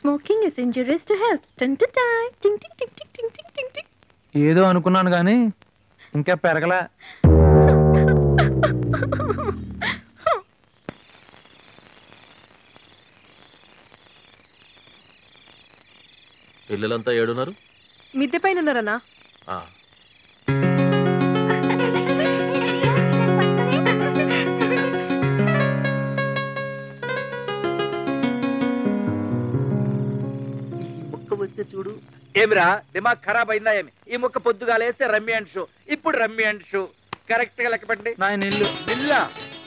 Smoking is injurious to health టింగ్ టింగ్ టింగ్ టింగ్ టింగ్ టింగ్ టింగ్ టింగ్ టింగ్ టింగ్ ఏదో అనుకున్నాను కానీ ఇంకా పెరగలా పిల్లలంతా ఏడున్నారు మిద్దె పైన ఉన్నారన్నా ఆ, ముక్క వస్తే చూడు ఏమిరా దిమాగ్ ఖరాబ్ అయిందా ఏమి ఈ ముక్క పొద్దుగాలేస్తే రమ్మి అండ్ షో ఇప్పుడు రమ్మి అండ్ షో కరెక్ట్ గా లెక్క పెట్టండి నా ఇల్లు నిల్లా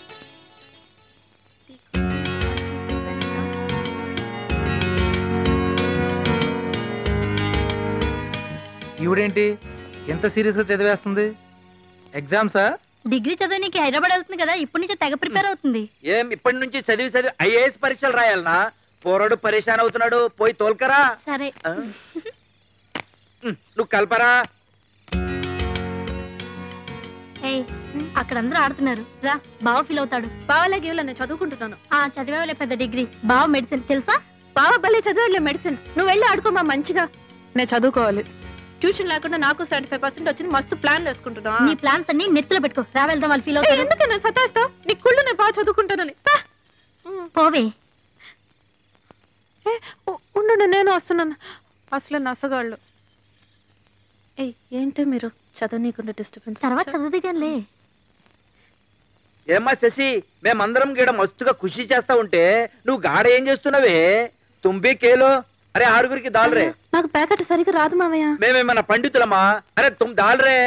ఈవిడేంటి ఎంత సీరియస్ గా చదివేస్తుంది ఎగ్జామ్సా డిగ్రీ చదవనీకి హైదరాబాద్ వెళ్తుంది కదా ఇప్పటి నుంచి తెగ ప్రిపేర్ అవుతుంది ఏం ఇప్పటి నుంచి చదివి చదివి ఐఏఎస్ పరీక్షలు రాయాలనా పోరాడు పరేషాన్ అవుతున్నాడు పోయి తోల్కరా సరే ఆ? ఉమ్, నువ్వు కల్పరా ఏయ్ అక్కడ అందరూ ఆడుతున్నారు రా బావ ఫీల్ అవుతాడు బావలా గేవ్లా నేను చదువుకుంటున్నాను ఆ చదివేవాళ్ళే పెద్ద డిగ్రీ బావ మెడిసిన్ తెలుసా బావ భలే చదివాడులే మెడిసిన్ నువ్వు వెళ్ళి ఆడుకోమా మంచిగా నేను చదువుకోవాలి ట్యూషన్ లేకుండా నాకు సెవెంటీ ఫైవ్ పర్సెంట్ వచ్చింది మస్తు ప్లాన్ వేసుకుంటున్నా నీ ప్లాన్స్ అన్ని నెత్తిలో పెట్టుకో రా వెళ్దాం వాళ్ళు ఫీల్ అవుతారు ఎందుకు నేను సతాయిస్తావు నీ కుళ్ళు నేను బాగా చదువుకుంటానని పా. పోవే ఏ, ఉ- ఉండు నేను వస్తున్నాను అసలు నసగాళ్ళు ఏయ్ ఏంటి మీరు చదవనీయకుండా డిస్టర్బెన్స్ తర్వాత చదువుదిగానిలే ఏమ్మా శశి మేమందరం గీడ మస్తుగా ఖుషి చేస్తా ఉంటే నువ్వు గాడ ఏం చేస్తున్నావే తుంబి కేలో అరే ఆరుగురికి దాల్రే నాకు ప్యాకెట్ సరిగ్గా రాదు మామయ్య మేమేమన్నా పండితులమా అరే తుమ్ దాల్రే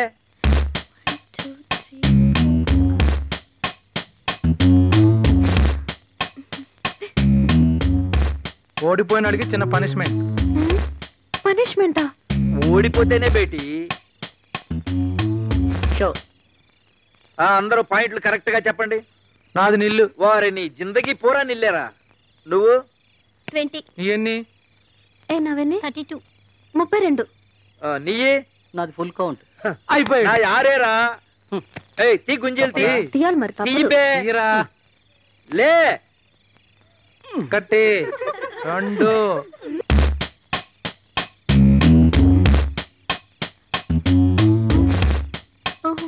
ఓడిపోయిన అడిగి చిన్న పనిష్మెంట్ పనిష్మెంటా ఓడిపోతేనే బేటి షో ఆ, అందరూ పాయింట్లు కరెక్ట్ గా చెప్పండి నాది నిల్లు వారి నీ జిందగీ పూరా నిల్లేరా నువ్వు ట్వంటీ ఇవన్నీ ఏ నవెన్ని థర్టీ టూ ముప్పై రెండు ఆ, నీయే నాది ఫుల్ కౌంట్ నా అయిపోయాడు యారేరా ఏయ్ తీ గుంజీలు తీ ఏయ్. తీయాలి మరి తప్పదు. తీబే తీరా లే ఒకటి రెండు ఓహో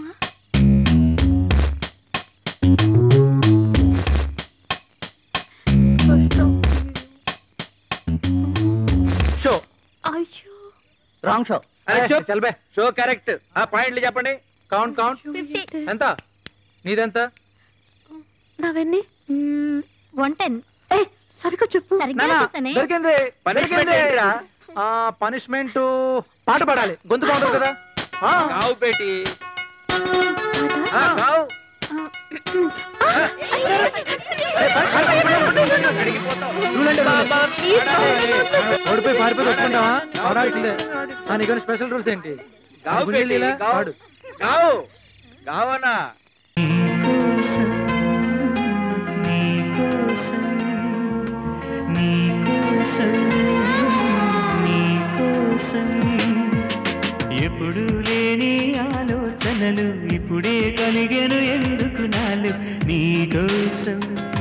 షో అయ్యో రాంగ్ షో అరే ఏ, చూప్. చల్బే షో కరెక్ట్ ఆ పాయింట్లు చెప్పండి కౌంట్ కౌంట్ ఫిఫ్టీ ఎంత నీదెంత నవెన్ని వన్ టెన్ ఏ సరిగ్గా చెప్పు సరిగ్గా నానా, చూసానే దొరికింది పనిష్మెంట్ దొరికింది ఏంటిరా? ఆ పనిష్మెంట్ పాట పాడాలి గొంతు కౌంటర్ కదా ఆ, కావు బేటి ఆ, కావు రూలంటే రూలే. ఓడిపోయి పారిపోయి ఒప్పుకుంటావా ఆడాల్సిందే ఆ, నీకు స్పెషల్ రూల్స్ ఏంటి గావు గుంజీలు బేటి, ఇలా గావు. పాడు. గావు గావనా ఎప్పుడు లేని ఆలోచనలు ఇప్పుడే కలిగెను ఎందుకు నాలు నీ కోసం